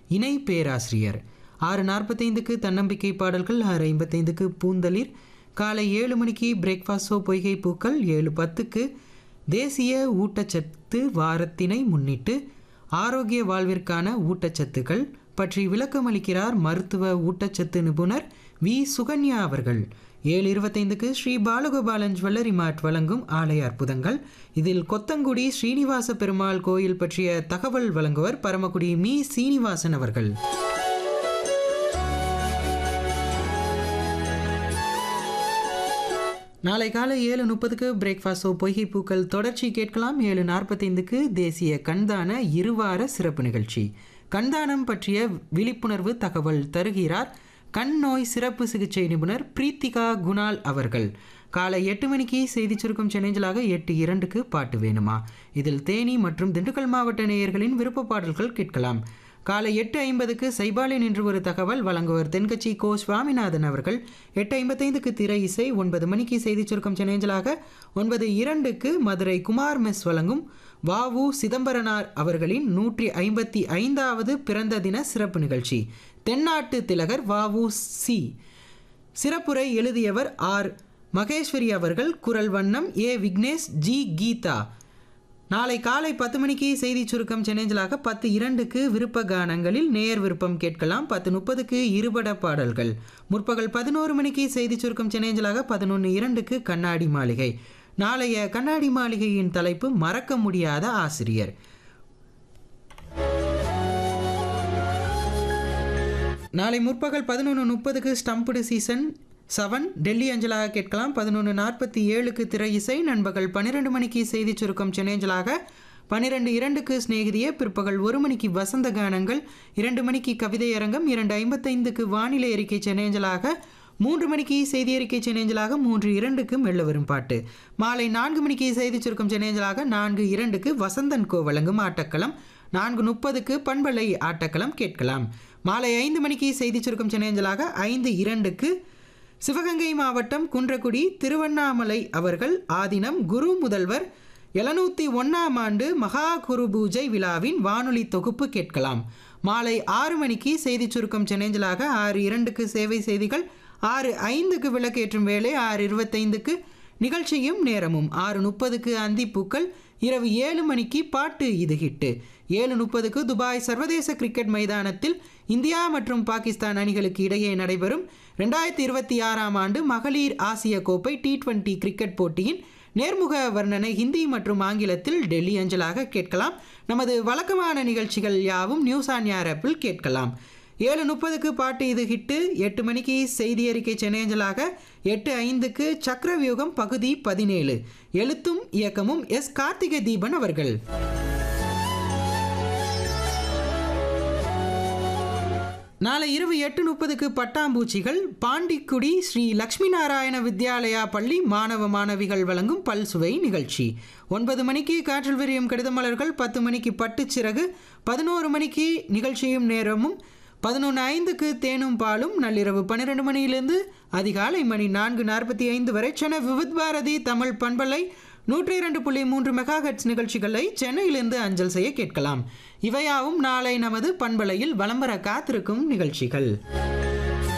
இணை பேராசிரியர் ஆறு நாற்பத்தைந்துக்கு தன்னம்பிக்கை பாடல்கள் ஆறு ஐம்பத்தைந்துக்கு பூந்தளிர் காலை ஏழு மணிக்கு பிரேக்ஃபாஸ்ட் ஷோ பொய்கை பூக்கள் ஏழு பத்துக்கு தேசிய ஊட்டச்சத்து வாரத்தினை முன்னிட்டு ஆரோக்கிய வாழ்விற்கான ஊட்டச்சத்துக்கள் பற்றி விளக்கமளிக்கிறார் மருத்துவ ஊட்டச்சத்து நிபுணர் வி சுகன்யா அவர்கள் ஏழு இருபத்தைந்துக்கு ஸ்ரீ பாலகோபாலன் ஜுவல்லரி மார்ட் வழங்கும் ஆலய அற்புதங்கள் இதில் கொத்தங்குடி ஸ்ரீனிவாச பெருமாள் கோயில் பற்றிய தகவல் வழங்குவர் பரமக்குடி மீ சீனிவாசன் அவர்கள் நாளை காலை ஏழு முப்பதுக்கு பிரேக்ஃபாஸ்ட் ஷோ பொய்கை பூக்கள் தொடர்ச்சி கேட்கலாம் ஏழு நாற்பத்தைந்துக்கு தேசிய கண்தான இருவார சிறப்பு நிகழ்ச்சி கண்தானம் பற்றிய விழிப்புணர்வு தகவல் தருகிறார் கண் நோய் சிறப்பு சிகிச்சை நிபுணர் பிரீத்திகா குணால் அவர்கள் காலை எட்டு மணிக்கு செய்தி சுருக்கம் சென்னைஞ்சலாக எட்டு இரண்டுக்கு பாட்டு வேணுமா இதில் தேனி மற்றும் திண்டுக்கல் மாவட்ட நேயர்களின் விருப்ப பாடல்கள் கேட்கலாம் காலை எட்டு ஐம்பதுக்கு சைபாலின் என்று ஒரு தகவல் வழங்குவர் தென்கட்சி கோ சுவாமிநாதன் அவர்கள் எட்டு ஐம்பத்தைந்துக்கு திரை இசை ஒன்பது மணிக்கு செய்தி சுருக்கம் சென்னைஞ்சலாக ஒன்பது இரண்டுக்கு மதுரை குமார் மெஸ் வழங்கும் வாவு சிதம்பரனார் அவர்களின் நூற்றி ஐம்பத்தி ஐந்தாவது பிறந்த தின சிறப்பு நிகழ்ச்சி தென்னாட்டு திலகர் வாவு சி சிறப்புரை எழுதியவர் ஆர் மகேஸ்வரி அவர்கள் குரல் வண்ணம் ஏ விக்னேஷ் ஜி கீதா நாளை காலை பத்து மணிக்கு செய்தி சுருக்கம் சென்னைஞ்சலாக பத்து இரண்டுக்கு விருப்ப கானங்களில் நேர் விருப்பம் கேட்கலாம் பத்து முப்பதுக்கு இருபட பாடல்கள் முற்பகல் பதினோரு மணிக்கு செய்தி சுருக்கம் சென்னைஞ்சலாக பதினொன்று இரண்டுக்கு கண்ணாடி மாளிகை நாளைய கண்ணாடி மாளிகையின் தலைப்பு மறக்க முடியாத ஆசிரியர் நாளை முற்பகல் பதினொன்று முப்பதுக்கு ஸ்டம்புடு சீசன் செவன் டெல்லி அஞ்சலாக கேட்கலாம் பதினொன்று நாற்பத்தி ஏழுக்கு திரை இசை நண்பகல் பன்னிரெண்டு மணிக்கு செய்தி சுருக்கம் சென்னைஞ்சலாக பன்னிரெண்டு இரண்டுக்கு சிநேகிதிய பிற்பகல் ஒரு மணிக்கு வசந்த கானங்கள் இரண்டு மணிக்கு கவிதை அரங்கம் இரண்டு ஐம்பத்தைந்துக்கு வானிலை அறிக்கை சென்னைஞ்சலாக மூன்று மணிக்கு செய்தி அறிக்கை சென்னைஞ்சலாக மூன்று இரண்டுக்கு மெல்ல வரும் பாட்டு மாலை நான்கு மணிக்கு செய்தி சுருக்கம் சென்னைஞ்சலாக நான்கு இரண்டுக்கு வசந்தன் கோ வழங்கும் ஆட்டக்களம் நான்கு முப்பதுக்கு பண்பலை ஆட்டக்களம் கேட்கலாம் மாலை ஐந்து மணிக்கு செய்தி சுருக்கம் சென்னைஞ்சலாக ஐந்து இரண்டுக்கு சிவகங்கை மாவட்டம் குன்றக்குடி திருவண்ணாமலை அவர்கள் ஆதினம் குரு முதல்வர் எழுநூற்றி ஒன்றாம் ஆண்டு மகா குரு பூஜை விழாவின் வானொலி தொகுப்பு கேட்கலாம் மாலை ஆறு மணிக்கு செய்தி சுருக்கம் சென்னைஞ்சலாக ஆறு இரண்டுக்கு சேவை செய்திகள் ஆறு ஐந்துக்கு விளக்கேற்றும் வேலை ஆறு இருபத்தைந்துக்கு நிகழ்ச்சியும் நேரமும் ஆறு முப்பதுக்கு அந்திப்பூக்கள் இரவு ஏழு மணிக்கு பாட்டு இது ஹிட்டு ஏழு முப்பதுக்கு துபாய் சர்வதேச கிரிக்கெட் மைதானத்தில் இந்தியா மற்றும் பாகிஸ்தான் அணிகளுக்கு இடையே நடைபெறும் ரெண்டாயிரத்தி இருபத்தி ஆறாம் ஆண்டு மகளிர் ஆசிய கோப்பை டி டுவெண்டி கிரிக்கெட் போட்டியின் நேர்முக வர்ணனை ஹிந்தி மற்றும் ஆங்கிலத்தில் டெல்லி அஞ்சலாக கேட்கலாம் நமது வழக்கமான நிகழ்ச்சிகள் யாவும் நியூஸ் ஆன் ஏர் ஆப்பில் கேட்கலாம் ஏழு முப்பதுக்கு பாட்டு இது ஹிட்டு எட்டு மணிக்கு செய்தி அறிக்கை சென்னையஞ்சலாக எட்டு ஐந்துக்கு சக்கரவியூகம் பகுதி பதினேழு எழுத்தும் இயக்கமும் எஸ் கார்த்திகை தீபன் அவர்கள் நாளை இரவு எட்டு முப்பதுக்கு பட்டாம்பூச்சிகள் பாண்டிக்குடி ஸ்ரீ லக்ஷ்மி நாராயண வித்யாலயா பள்ளி மாணவ மாணவிகள் வழங்கும் பல்சுவை நிகழ்ச்சி ஒன்பது மணிக்கு காற்றில் விரியும் கடிதமலர்கள் பத்து மணிக்கு பட்டுச்சிறகு பதினோரு மணிக்கு நிகழ்ச்சியும் நேரமும் பதினொன்று ஐந்துக்கு தேனும் பாலும் நள்ளிரவு பன்னிரெண்டு மணியிலிருந்து அதிகாலை மணி நான்கு நாற்பத்தி ஐந்து வரை சென்னை விவித் பாரதி தமிழ் பண்பலை நூற்றி இரண்டு புள்ளி மூன்று மெகா ஹெட்ஸ் நிகழ்ச்சிகளை சென்னையிலிருந்து அஞ்சல் செய்ய கேட்கலாம் இவையாவும் நாளை நமது பண்பலையில் வலம் வர காத்திருக்கும் நிகழ்ச்சிகள்